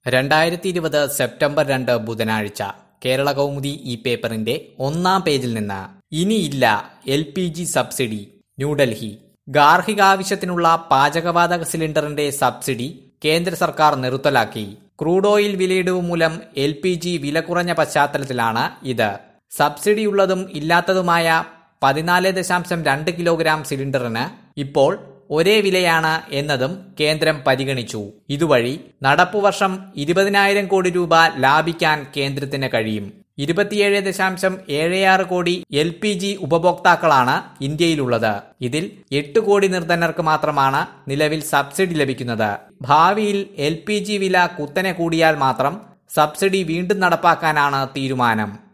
രണ്ടായിരത്തി ഇരുപത് സെപ്റ്റംബർ രണ്ട് ബുധനാഴ്ച കേരള കൗമുദി ഈ പേപ്പറിന്റെ ഒന്നാം പേജിൽ നിന്ന് ഇനിയില്ല L P G subsidy New Delhi ഗാർഹികാവശ്യത്തിനുള്ള പാചകവാതക സിലിണ്ടറിന്റെ സബ്സിഡി കേന്ദ്ര സർക്കാർ നിർത്തലാക്കി ക്രൂഡ് ഓയിൽ വിലയിടിവ് മൂലം എൽ പി ജി വില കുറഞ്ഞ പശ്ചാത്തലത്തിലാണ് ഇത് സബ്സിഡിയുള്ളതും ഇല്ലാത്തതുമായ പതിനാല് ദശാംശം രണ്ട് കിലോഗ്രാം സിലിണ്ടറിന് ഇപ്പോൾ ഒരേ വിലയാണ് എന്നതും കേന്ദ്രം പരിഗണിച്ചു ഇതുവഴി നടപ്പുവർഷം ഇരുപതിനായിരം കോടി രൂപ ലാഭിക്കാൻ കേന്ദ്രത്തിന് കഴിയും ഇരുപത്തിയേഴ് ദശാംശം ഏഴ് ആറ് കോടി എൽ പി ജി ഉപഭോക്താക്കളാണ് ഇന്ത്യയിലുള്ളത് ഇതിൽ എട്ട് കോടി നിർധനർക്ക് മാത്രമാണ് നിലവിൽ സബ്സിഡി ലഭിക്കുന്നത് ഭാവിയിൽ എൽ പി ജി വില കുത്തനെ കൂടിയാൽ മാത്രം സബ്സിഡി വീണ്ടും നടപ്പാക്കാനാണ് തീരുമാനം